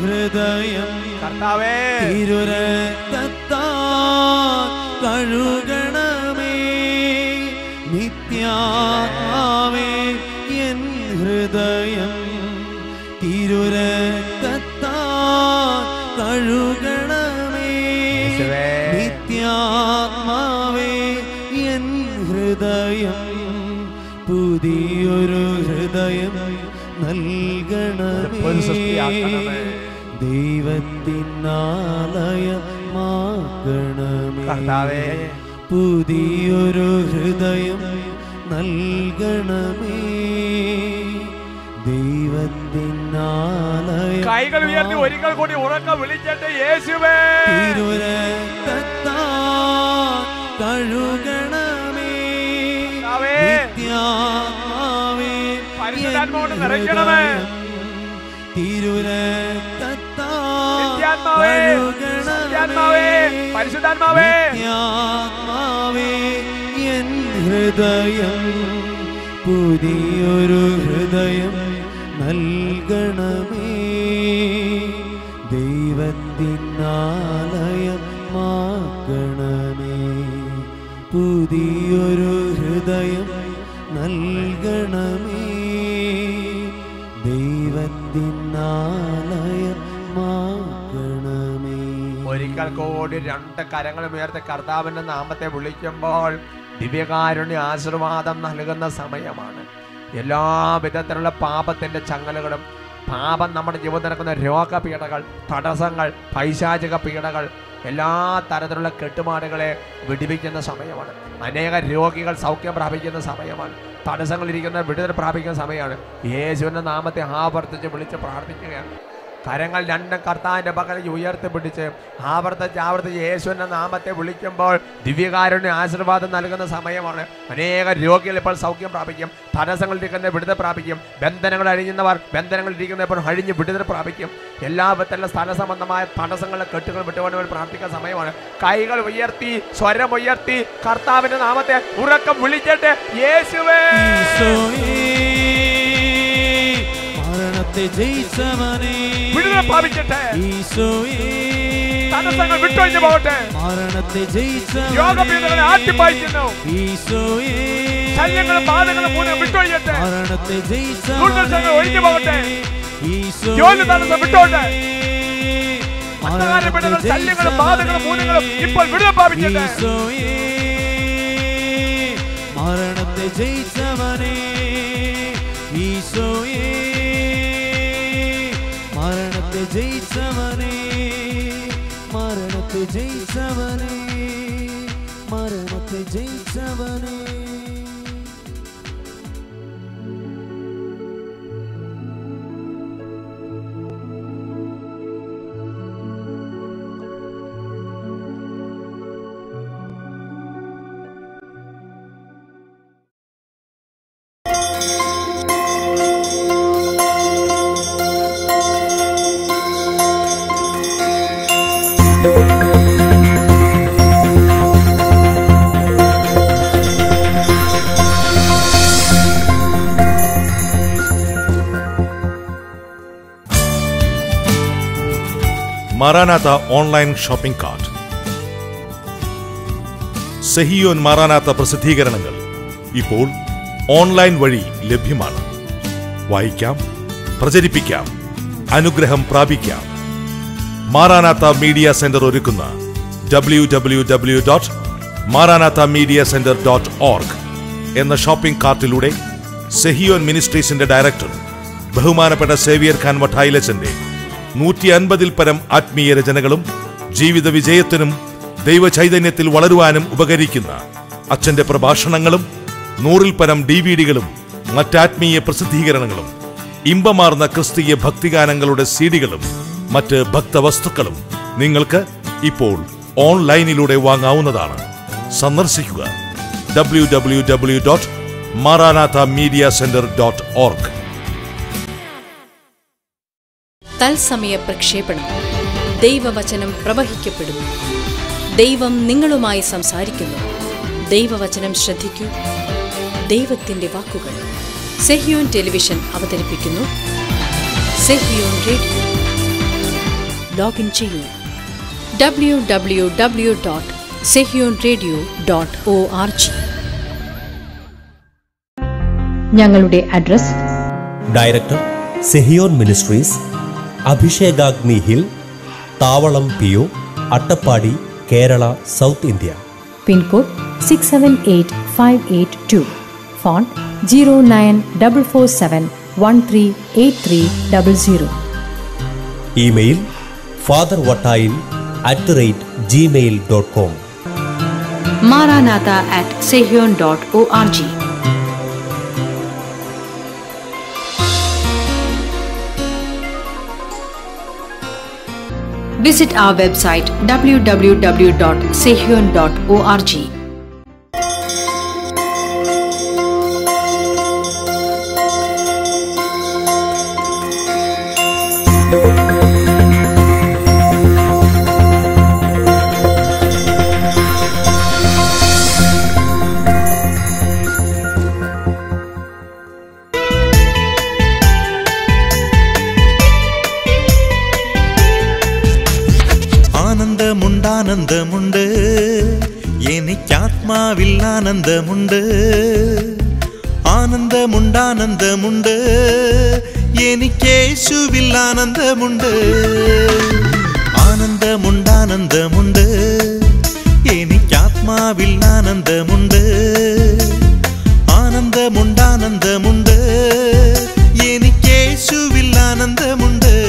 ഹൃദയം കർത്താവേ തിരുരക്തത്താ കഴുകണമേ നിത്യാത്മാവേ എൻ ഹൃദയം തിരുരക്തത്താ കഴുകണമേ യേശുവേ. നിത്യാത്മാവേ എൻ ഹൃദയം പുതിയൊരു ഹൃദയം നൽകണമേ ഒരു സൃഷ്ടിയാക്കണമേ. ദൈവത്തിനാലയമാകണമേ കർത്താവേ. പുതിയൊരു ഹൃദയം നൽകണമേ ദൈവത്തിനാലയ കൈകൾ ഉയർത്തി ഒരിക്കൽ കൂടി ഉറക്കം വിളിച്ചിട്ട് യേശുവേ തിരുരക്തത്താ കഴുകണമേ കർത്താവേ. നിത്യാത്മാവേ പരിശുദ്ധാത്മാവോട് നിറയ്ക്കണമേ. തിരുരക്തത്താ നിത്യാത്മാവേ നിത്യാത്മാവേ പരിശുദ്ധാത്മാവേ നിത്യാത്മാവേ എൻ ഹൃദയം പുതിയൊരു ഹൃദയം നൽകണമേ ദൈവത്തിനാലയമാകണമേ പുതിയൊരു ഹൃദയം നൽകണമേ ദൈവത്തിനാലയമാകണമേ ഒരിക്കൽ കൂടി രണ്ട് കരങ്ങൾ ഉയർത്തി കർത്താവിന്റെ നാമത്തെ വിളിക്കുമ്പോൾ ദിവ്യകാരുണ്യ ആശീർവാദം നൽകുന്ന സമയമാണ് എല്ലാ വിധത്തിലുള്ള പാപത്തിന്റെ ചങ്ങലകളും പാപം നമ്മുടെ ജീവിതത്തിൽ നടക്കുന്ന രോഗപീഠകൾ തടസ്സങ്ങൾ പൈശാചിക പീഡകൾ എല്ലാ തരത്തിലുള്ള കെട്ടുപാടുകളെ വിടിവിക്കുന്ന സമയമാണ് അനേക രോഗികൾ സൗഖ്യം പ്രാപിക്കുന്ന സമയമാണ് തടസ്സങ്ങളിരിക്കുന്ന വിടുതൽ പ്രാപിക്കുന്ന സമയമാണ് യേശുവിന്റെ നാമത്തെ ആവർത്തിച്ച് വിളിച്ച് പ്രാർത്ഥിക്കുകയാണ് കരങ്ങൾ രണ്ടും കർത്താവിന്റെ പകലിൽ ഉയർത്തി പിടിച്ച് ആവർത്തിച്ച് ആവർത്തിച്ച് യേശുവിന്റെ നാമത്തെ വിളിക്കുമ്പോൾ ദിവ്യകാരുണ്യ ആശീർവാദം നൽകുന്ന സമയമാണ് അനേക രോഗികൾ ഇപ്പോൾ സൗഖ്യം പ്രാപിക്കും തടസ്സങ്ങളിരിക്കുന്ന വിടുതൽ പ്രാപിക്കും ബന്ധനങ്ങൾ അഴിഞ്ഞവർ ബന്ധനങ്ങളിരിക്കുന്നപ്പോൾ അഴിഞ്ഞ് വിടുതൽ പ്രാപിക്കും എല്ലാ വിധത്തിലുള്ള സ്ഥല സംബന്ധമായ തടസ്സങ്ങളും കെട്ടുകൾ വിട്ടുകൊണ്ട് പ്രാർത്ഥിക്കുന്ന സമയമാണ് കൈകൾ ഉയർത്തി സ്വരം ഉയർത്തി കർത്താവിന്റെ നാമത്തെ ഉറക്കം വിളിച്ചിട്ട് യേശുവേ ഈശോയേ, മരണത്തെ ജയിച്ചവനേ വിടുതൽ പ്രാപിക്കട്ടെ ഈശോയേ, തടസ്സങ്ങൾ വിട്ടൊഴിഞ്ഞു പോകട്ടെ മരണത്തെ ജയിച്ചവനേ രോഗപീഠകളെ ആട്ടിപ്പായിക്കുന്നു ഈശോയേ, ശല്യങ്ങളും ബാധകളും മൂലം വിട്ടൊഴിയട്ടെ മരണത്തെ ദുർദശകൾ ഒഴിഞ്ഞു പോകട്ടെ. ഈശോയേ, ജോലി തടസ്സം വിട്ടോട്ടെ. മരണത്തെ അന്ധകാരപീഠകൾ ശല്യങ്ങളും ബാധകളും മൂലങ്ങളും ഇപ്പോൾ വിടുതൽ പ്രാപിക്കട്ടെ ഈശോയേ, മരണത്തെ ജയിച്ചവനേ ഈശോയേ മരണത്തെ ജയിച്ചവനേ മരണത്തെ ജയിച്ചവനേ മരണത്തെ ജയിച്ചവനേ Maranatha online shopping cart Sehion Maranatha പ്രസിദ്ധീകരണങ്ങൾ ഇപ്പോൾ ഓൺലൈൻ വഴി ലഭ്യമാണ് വായിക്കാം പ്രചരിപ്പിക്കാം അനുഗ്രഹം പ്രാപിക്കാം മാറാനാത്ത മീഡിയ സെന്റർ ഒരുക്കുന്ന W W W dot Maranatha media centre dot org എന്ന ഷോപ്പിംഗ് കാർട്ടിലൂടെ സെഹിയോൻ മിനിസ്ട്രീസിന്റെ ഡയറക്ടർ ബഹുമാനപ്പെട്ട സേവിയർ ഖാൻ മഠായിലച്ചന്റെ നൂറ്റി അൻപതിൽ പരം ആത്മീയ രചനകളും ജീവിത വിജയത്തിനും ദൈവചൈതന്യത്തിൽ വളരുവാനും ഉപകരിക്കുന്ന അച്ഛന്റെ പ്രഭാഷണങ്ങളും നൂറിൽ പരം ഡി വി ഡികളും മറ്റാത്മീയ പ്രസിദ്ധീകരണങ്ങളും ഇമ്പമാർന്ന ക്രിസ്തീയ ഭക്തിഗാനങ്ങളുടെ സീഡികളും മറ്റ് ഭക്തവസ്തുക്കളും നിങ്ങൾക്ക് ഇപ്പോൾ ഓൺലൈനിലൂടെ വാങ്ങാവുന്നതാണ് സന്ദർശിക്കുക W W W dot Maranatha media centre dot org തത്സമയ പ്രക്ഷേപണം ദൈവവചനം പ്രവഹിക്കപ്പെടുന്നു ദൈവം നിങ്ങളുമായി സംസാരിക്കുന്നു ദൈവവചനം ശ്രദ്ധിക്കൂ ദൈവത്തിന്റെ വാക്കുകൾ സെഹ്യോൻ ടെലിവിഷൻ അവതരിപ്പിക്കുന്നു സെഹ്യോൻ റേഡിയോ ലോഗിൻ ചെയ്യൂ W W W dot Sehion radio dot O R G ഞങ്ങളുടെ address director Sehion ministries Abhishekagni hill Thavalam P O Attappadi Kerala south India pin code six seven eight five eight two phone zero nine double four seven one three eight three double zero email father Vattayil at the rate Gmail dot com maranatha at Sehion dot O R G Visit our website www.sehyon.org. ആനന്ദമുണ്ടാനന്ദമുണ്ട് എനിക്കാത്മാവിൽ ആനന്ദമുണ്ട് ആനന്ദമുണ്ടാനന്ദമുണ്ട് എനിക്കേശുവിൽ ആനന്ദമുണ്ട് ആനന്ദമുണ്ടാനന്ദമുണ്ട് എനിക്കാത്മാവിൽ ആനന്ദമുണ്ട് ആനന്ദമുണ്ടാനന്ദമുണ്ട് എനിക്കേശുവിൽ ആനന്ദമുണ്ട്